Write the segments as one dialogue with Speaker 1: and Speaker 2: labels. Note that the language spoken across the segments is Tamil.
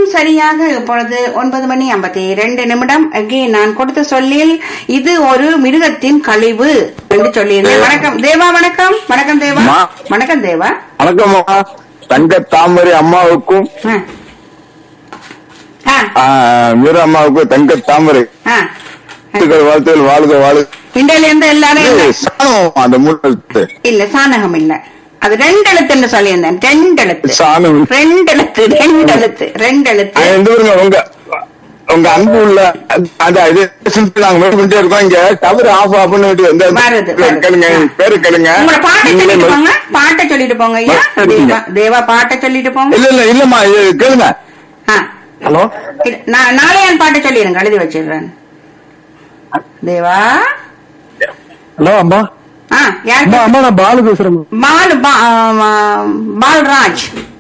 Speaker 1: சரியாக இப்பொழுது ஒன்பது மணி ஐம்பத்தி இரண்டு நிமிடம் அங்கே நான் கொடுத்த சொல்லில் இது ஒரு மிருகத்தின் கழிவு என்று சொல்லியிருந்தேன் வணக்கம் தேவா வணக்கம் வணக்கம் தேவா
Speaker 2: அம்மா.
Speaker 1: வணக்கம் தேவா
Speaker 2: வணக்கம்மா தங்க தாமரை அம்மாவுக்கும்
Speaker 1: ஆ. ஆ,
Speaker 2: ஆ, மீரா அம்மாவுக்கும் தங்க தாமரை
Speaker 1: ஆ.
Speaker 2: வாழ்த்துக்கள் வாழ்த்துக்கள் வாழுக வாழுக
Speaker 1: இன்றையில இருந்து எல்லாரும்
Speaker 2: இது சாணம், அந்த மூணு
Speaker 1: இல்ல சாணகம் இல்ல அது ரெண்டு எழுத்துன்னு சொல்லியிருந்தேன் ரெண்டு எழுத்து
Speaker 2: சாணம்
Speaker 1: ரெண்டு எழுத்து ரெண்டு எழுத்து ரெண்டு எழுத்து
Speaker 2: அது எந்த ஊருங்க உங்க உங்க அன்பு உள்ள அந்த இது நாங்க மேல் பண்ணிட்டே இருக்கோம் இங்க டவர் ஆஃப் ஆஃப் பண்ணிட்டு எந்த
Speaker 1: வருது, வருது.
Speaker 2: கேளுங்க
Speaker 1: ஆ.
Speaker 2: பேரு கேளுங்க
Speaker 1: உங்களோட பாட்டை
Speaker 2: நீங்களே
Speaker 1: சொல்லிட்டு
Speaker 2: மறு-
Speaker 1: போங்க பாட்டை சொல்லிட்டு போங்க ஐயா
Speaker 2: மறு-
Speaker 1: தேவா தேவா பாட்டை சொல்லிட்டு போங்க
Speaker 2: இல்ல இல்ல இல்லம்மா இது கேளுங்க
Speaker 1: ஆ.
Speaker 2: ஹலோ
Speaker 1: இல்ல, நான் நாளையான் பாட்டை சொல்லிடுங்க எழுதி வச்சிடுறேன் தேவா
Speaker 3: ஹலோ அம்மா
Speaker 1: ஆ யார்
Speaker 3: அம்மா அம்மா நான் பாலு பேசுறேன்
Speaker 1: பால் பா- ஆ, பால்ராஜ்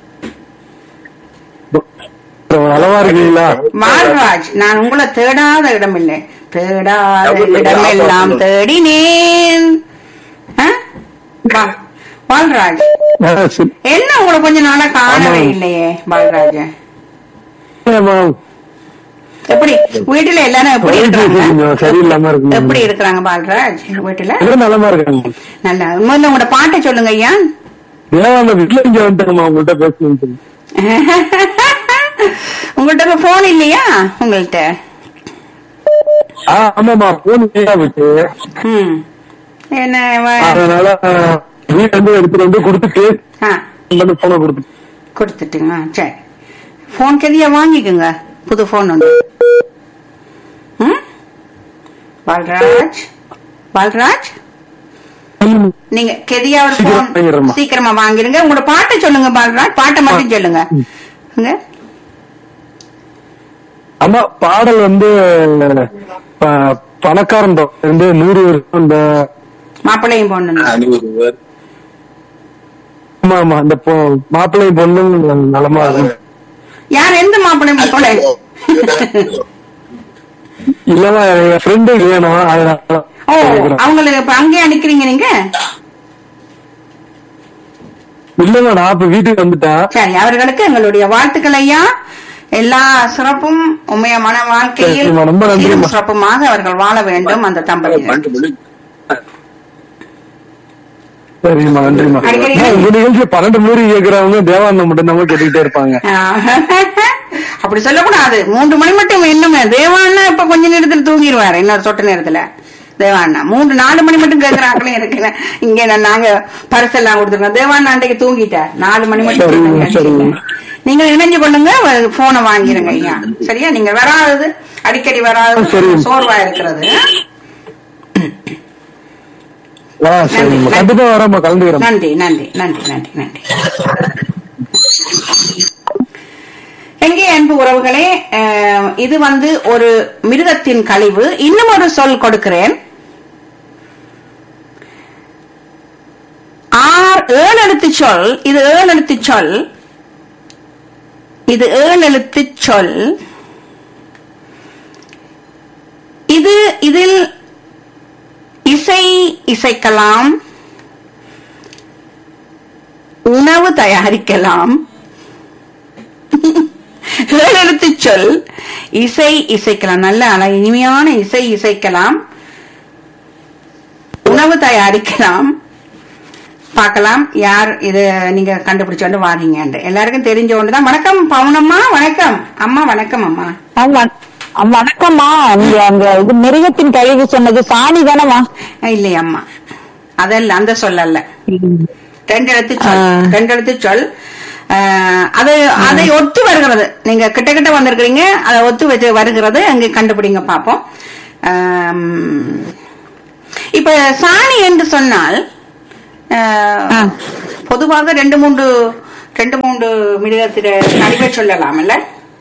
Speaker 3: நலமா இருக்கீங்களா
Speaker 1: பால்ராஜ் நான் உங்களை தேடாத இடம் இல்லை தேடாத இடமெல்லாம் தேடினேன் ஆ? பா- பால்ராஜ்
Speaker 3: ஆ, சரி.
Speaker 1: என்ன உங்களை கொஞ்ச நாளா காணவே
Speaker 3: ஆமா.
Speaker 1: இல்லையே பால்ராஜ்
Speaker 3: அம்மா,
Speaker 1: எப்படி வீட்டுல எல்லாரும் எப்படி
Speaker 3: வயிற்று
Speaker 1: இருக்கிறாங்க
Speaker 3: கொஞ்சம் சரியில்லாம இருக்கு
Speaker 1: எப்படி இருக்கிறாங்க பால்ராஜ் வீட்டுல
Speaker 3: எல்லாம் நலமா இருக்காங்க
Speaker 1: நல்லா முதல்ல உங்களோட பாட்டை சொல்லுங்க ஐயா
Speaker 3: தேவாங்க வீட்டுல இங்க வந்துட்டேங்கம்மா உங்கள்கிட்ட பேசணும்
Speaker 1: உங்கள்கிட்ட போன் இல்லையா உங்கள்கிட்ட
Speaker 3: ஆ ஆமாமா போன் விட்டு
Speaker 1: ம் என்ன வ-
Speaker 3: அதனால வீட்டு வந்து எடுத்துட்டு வந்து கொடுத்துட்டு
Speaker 1: ஆ
Speaker 3: வந்து போனை கொடுத்துட்டு
Speaker 1: கொடுத்துட்டுங்க சரி போன் கதியா வாங்கிக்கோங்க புது போன் ஒன்று ம் பால்ராஜ் பால்ராஜ் நீங்க கெதியா ஒரு
Speaker 3: சீக்கிரம்
Speaker 1: போன்
Speaker 3: வாங்கிடுறேம்மா.
Speaker 1: சீக்கிரமா வாங்கிருங்க உங்களோட பாட்டை சொல்லுங்க பால்ராஜ் பாட்டை மட்டும் சொல்லுங்க இங்க.
Speaker 3: அம்மா பாடல் வந்து ப- பணக்காரன் பக்கம் இருந்து நூறு வருஷம் இந்த
Speaker 1: மாப்பிள்ளையும் பொண்ணு
Speaker 3: ஆமா ஆமா இந்த பொ- மாப்பிள்ளையும் பொண்ணும் நலமா இருக்கு
Speaker 1: யார் எந்த மாப்பிள்ளையும் பொண்ணு
Speaker 3: இல்லமா என் ஃப்ரெண்டு வேணும் அதனால
Speaker 1: ஓ
Speaker 3: கேக்குறேன்.
Speaker 1: அவங்களுக்கு இப்ப அங்கேயே நிக்கிறீங்க நீங்க
Speaker 3: இல்லம்மா நான் இப்ப வீட்டுக்கு வந்துட்டேன்
Speaker 1: சரி அவர்களுக்கு எங்களுடைய வாழ்த்துக்கள் ஐயா எல்லா சிறப்பும் உண்மையமான வாழ்க்கையில்
Speaker 3: சரிம்மா, ரொம்ப நன்றிம்மா.
Speaker 1: சீரும் சிறப்புமாக அவர்கள் வாழ வேண்டும் அந்த தம்பதியினர்
Speaker 3: சரிம்மா நன்றிம்மா
Speaker 1: அடிக்கடி
Speaker 3: அம்மா, உங்க நிகழ்ச்சி பன்னெண்டு மூணு கேக்குறவங்க தேவானந்தம் மட்டும் தான் கேட்டுக்கிட்டே இருப்பாங்க
Speaker 1: ஆஹ். அப்படி சொல்லக்கூடாது மூன்று மணி மட்டும் இன்னுமே தேவாண்ணா இப்ப கொஞ்ச நேரத்துல தூங்கிடுவாரு இன்னொரு சொட்டு நேரத்துல தேவாண்ணா மூன்று நாலு மணி மட்டும் கேட்கிறாங்களே இருக்கு இங்க நான் நாங்க பரிசெல்லாம் கொடுத்துருக்கோம் தேவாண்ணா அன்றைக்கு தூங்கிட்டார் நாலு மணி மட்டும்
Speaker 3: சரிங்க,
Speaker 1: கேட்கறாங்க.
Speaker 3: சரிங்க.
Speaker 1: நீங்க இணைஞ்சு கொள்ளுங்க போனை வாங்கிருங்க ஐயா சரியா நீங்க வராதது அடிக்கடி வராதது
Speaker 3: சரிங்க.
Speaker 1: சோர்வா இருக்கிறது
Speaker 3: ஆ சரிம்மா கண்டிப்பா வரேம்மா கலந்துக்கிறேன்
Speaker 1: நன்றி நன்றி நன்றி நன்றி நன்றி எங்கே அன்பு உறவுகளே அஹ், இது வந்து ஒரு மிருகத்தின் கழிவு இன்னும் ஒரு சொல் கொடுக்கிறேன் ஆர் ஏழு எழுத்து சொல் இது ஏழு எழுத்து சொல் இது ஏழு எழுத்து சொல் இது இதில் இசை இசைக்கலாம் உணவு தயாரிக்கலாம் ஏழெழுத்து சொல் இசை இசைக்கலாம் நல்ல அழ இனிமையான இசை இசைக்கலாம் உணவு தயாரிக்கலாம் பார்க்கலாம் யார் இது நீங்க கண்டுபிடிச்சோண்டு வாரீங்க எல்லாருக்கும் தெரிஞ்ச ஒண்ணுதான் வணக்கம் பவுனம்மா வணக்கம் அம்மா வணக்கம் அம்மா
Speaker 4: ஆ, வண- ஆ, வணக்கம்மா நீங்க அந்த இது மிருகத்தின் கழிவு சொன்னது சாணி தானம்மா
Speaker 1: அஹ் இல்லையா அம்மா அதல்ல அந்த சொல்லல்ல ரெண்டு எழுத்து சொல்
Speaker 4: ஆ.
Speaker 1: ரெண்டு எழுத்து சொல் அஹ், அது அதை ஒத்து வருகிறது நீங்க கிட்ட கிட்ட வந்திருக்கிறீங்க அதை ஒத்து வச்சு வருகிறது அங்கே கண்டுபிடிங்க பாப்போம் ஆம், இப்ப சாணி என்று சொன்னால் அஹ்,
Speaker 4: ஆ.
Speaker 1: பொதுவாக ரெண்டு மூன்று ரெண்டு மூன்று மிருகத்திட கழிவை சொல்லலாம் இல்ல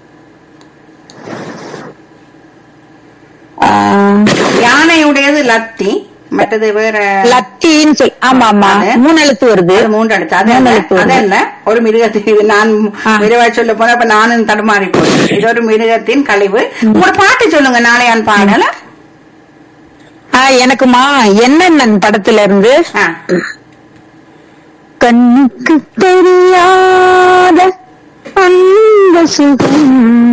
Speaker 4: ஆ,
Speaker 1: யானையுடையது லத்தி மற்றது வேற
Speaker 4: லத்தின்னு சொல் ஆமா ஆமா
Speaker 1: அது.
Speaker 4: மூணு எழுத்து வருது
Speaker 1: அது மூன்று எழுத்து அது
Speaker 4: மூணு
Speaker 1: அல்ல
Speaker 4: எழுத்து வருது.
Speaker 1: அது அல்ல ஒரு மிருகத்தின் இது நான்
Speaker 4: ஆ.
Speaker 1: மிருகா சொல்ல போன அப்ப நானும் தடுமாறி போறேன் இது ஒரு மிருகத்தின் கழிவு உங்களோட பாட்டு சொல்லுங்க நாளையான் பாடல
Speaker 4: ஆ, எனக்குமா என்னென்ன படத்துல இருந்து
Speaker 1: ஆ.
Speaker 4: கண்ணுக்கு தெரியாத அந்த சுகம்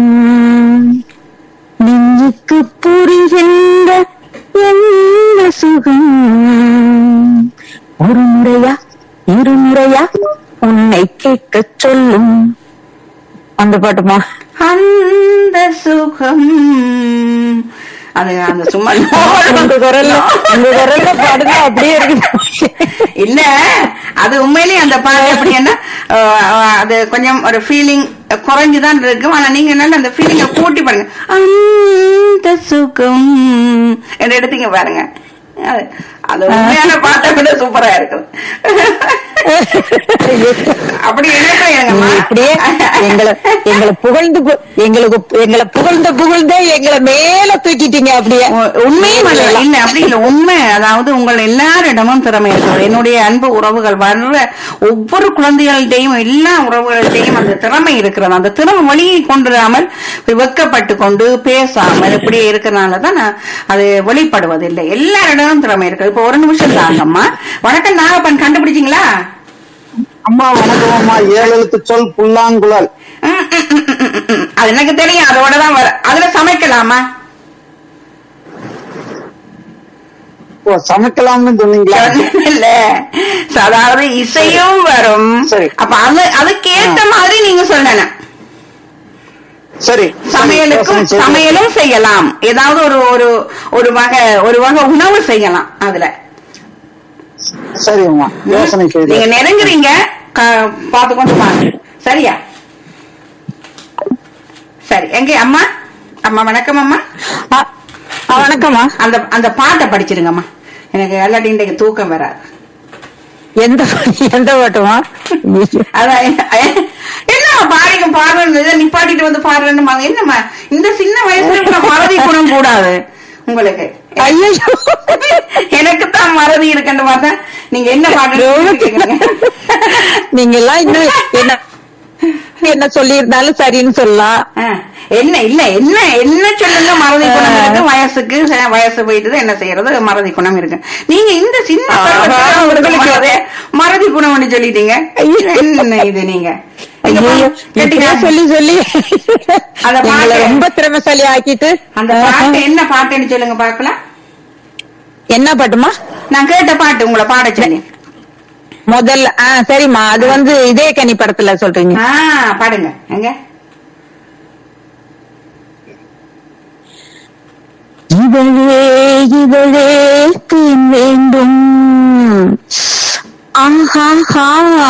Speaker 4: சொல்லும் அந்த பாட்டுமா
Speaker 1: அந்த சுகம் அது அந்த சும்மா
Speaker 4: உங்க குரல்ல உங்க குரல்ல பாடுங்க அப்படியே இருக்கு
Speaker 1: இல்ல அது உண்மையிலேயே அந்த பாட்டு எப்படின்னா அஹ், அது கொஞ்சம் ஒரு ஃபீலிங் குறைஞ்சுதான் இருக்கும் ஆனா நீங்க என்ன அந்த ஃபீலிங்க கூட்டி பாருங்க அந்த சுகம் என்று எடுத்தீங்க பாருங்க அது- அது உண்மையான பாட்டை விட சூப்பரா இருக்குது அப்படி
Speaker 4: நீங்க இப்படியே எங்களை எங்களை புகழ்ந்து பு- எங்களுக்கு எங்களை புகழ்ந்த புகழ்ந்தே எங்களை மேல தூக்கிட்டீங்க அப்படியே
Speaker 1: உ- உண்மையும் அல்ல இல்ல அப்படி இல்ல உண்மை அதாவது உங்கள் எல்லாரிடமும் திறமை இருக்கிறது என்னுடைய அன்பு உறவுகள் வர்ற ஒவ்வொரு குழந்தைகள்கிட்டையும் எல்லா உறவுகள்கிட்டையும் அந்த திறமை இருக்கிறது அந்த திறமை வெளியே கொண்டு வராமல் வெக்கப்பட்டு கொண்டு பேசாமல் இப்படியே இருக்கிறனால தான் நான் அது வெளிப்படுவதில்லை எல்லாரிடமும் திறமை இருக்குது இப்ப ஒரு நிமிஷம் தாங்கம்மா வணக்கம் நாகப்பன் கண்டுபிடிச்சீங்களா
Speaker 2: அம்மா வணக்கம் அம்மா ஏழு எழுத்து சொல் புல்லாங்குழல்
Speaker 1: ம், ம், ம், ம், ம், ம். அது எனக்கு தெரியும் அதோட தான் வர அதுல சமைக்கலாமா
Speaker 2: ஓ சமைக்கலாம்னு சொன்னீங்களா
Speaker 1: இல்ல அதாவது இசையும் வரும்
Speaker 2: சரி.
Speaker 1: அப்ப அது அதுக்கேத்த மாதிரி நீங்க சொல்லணும்
Speaker 2: சரி
Speaker 1: சமையலுக்கும்
Speaker 2: யோசனை செய்து-
Speaker 1: சமையலும் செய்யலாம் ஏதாவது ஒரு ஒரு ஒரு வகை ஒரு வகை உணவு செய்யலாம் அதுல
Speaker 2: சரி அம்மா யோசனை செய்து
Speaker 1: நீங்க நெருங்குறீங்க க- பார்த்து கொண்டு வாங்க சரியா சரி எங்க அம்மா அம்மா வணக்கம் அம்மா
Speaker 4: ஆ, ஆ, வணக்கம்மா
Speaker 1: அந்த அந்த பாட்டை படிச்சிருங்கம்மா எனக்கு எல்லாட்டி இன்றைக்கு தூக்கம் வராது
Speaker 4: எந்த எந்த பாட்டுமா
Speaker 1: அதான் என்ன- என்னம்மா பாடிக்க பாடுறது நிப்பாட்டிட்டு வந்து பாடுறேன்னு மா- என்னம்மா இந்த சின்ன வயசுல கூட மறதி குணம் கூடாது உங்களுக்கு
Speaker 4: ஐயோ
Speaker 1: எனக்கு தான் மறதி இருக்குன்னு பார்த்தா நீங்க என்ன பாடுறீங்க
Speaker 4: நீங்க எல்லாம் இன்னும் என்ன என்ன சொல்லியிருந்தாலும் சரின்னு சொல்லலாம்
Speaker 1: என்ன இல்ல என்ன என்ன சொல்லுங்க மறதி குணம் இருக்கு வயசுக்கு ச- வயசு போயிட்டு என்ன செய்யறது மறதி குணம் இருக்கு நீங்க இந்த சின்ன பருவத்துல
Speaker 4: ஆஹா,
Speaker 1: உங்களுக்கு
Speaker 4: உங்களுக்கு
Speaker 1: மறதி- மறதி குணம்னு சொல்லிட்டீங்க என்ன இது நீங்க நீங்க
Speaker 4: ஐயோ,
Speaker 1: கேட்டீங்களா?
Speaker 4: இப்படியே சொல்லி சொல்லி
Speaker 1: அந்த
Speaker 4: எங்களை
Speaker 1: பாட்டு-
Speaker 4: ரொம்ப திறமைசாலி ஆக்கிட்டு
Speaker 1: அந்த பாட்டு என்ன பாட்டுன்னு சொல்லுங்க பாக்கலாம்
Speaker 4: என்ன பாட்டுமா
Speaker 1: நான் கேட்ட பாட்டு உங்களை பாட சொல்லி
Speaker 4: முதல்ல ஆ சரிம்மா அது வந்து இதே கனி படத்துல சொல்றீங்க
Speaker 1: ஆ பாடுங்க எங்க
Speaker 4: இதழே இதழே தேன் வேண்டும் ஆஹாஹா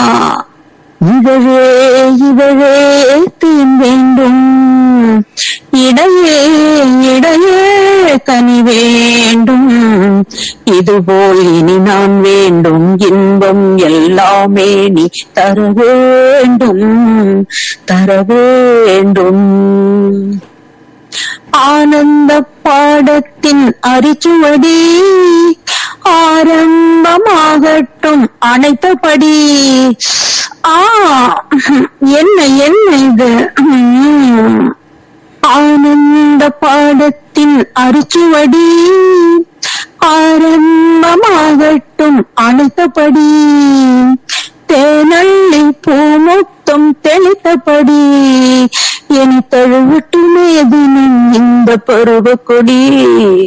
Speaker 4: இதழே இதழே தேன் வேண்டும் இடையே இடையே கனி வேண்டும் இதுபோல் இனி நான் வேண்டும் இன்பம் எல்லாமே நீ தர வேண்டும் தர வேண்டும் ஆனந்த பாடத்தின் அரிச்சுவடி ஆரம்பமாகட்டும் அனைத்தபடி ஆ என்ன என்ன இது உம். ஆனந்த பாடத்தின் அரிச்சுவடி ஆரம்பமாகட்டும் அனைத்தபடி தேனள்ளி பூமுத்தம் தெளித்தபடி என தழுவட்டுமே தினம் இந்த பருவ கொடி